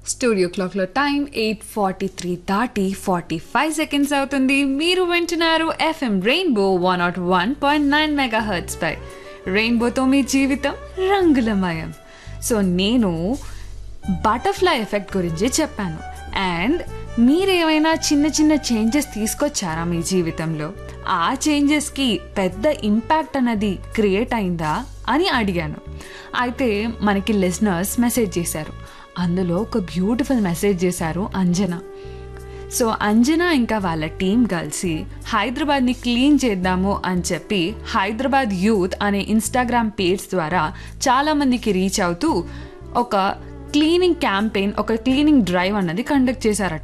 studio క్లాక్లో time eight forty three దాటి forty five seconds అవుతుంది మీరు వింటున్నారు FM Rainbow one not one point nine megahertz పై రెయిన్బోతో మీ జీవితం రంగులమయం సో నేను బటర్ఫ్లై ఎఫెక్ట్ గురించి చెప్పాను అండ్ మీరేమైనా చిన్న చిన్న చేంజెస్ తీసుకొచ్చారా మీ జీవితంలో ఆ చేంజెస్కి పెద్ద ఇంపాక్ట్ అన్నది క్రియేట్ అయిందా అని అడిగాను అయితే మనకి లిసనర్స్ మెసేజ్ చేశారు అందులో ఒక బ్యూటిఫుల్ మెసేజ్ చేశారు అంజన సో అంజన ఇంకా వాళ్ళ టీం కలిసి హైదరాబాద్ని క్లీన్ చేద్దాము అని చెప్పి హైదరాబాద్ యూత్ అనే ఇన్స్టాగ్రామ్ పేజ్ ద్వారా చాలామందికి రీచ్ అవుతూ ఒక క్లీనింగ్ క్యాంపెయిన్ ఒక క్లీనింగ్ డ్రైవ్ అన్నది కండక్ట్ చేశారట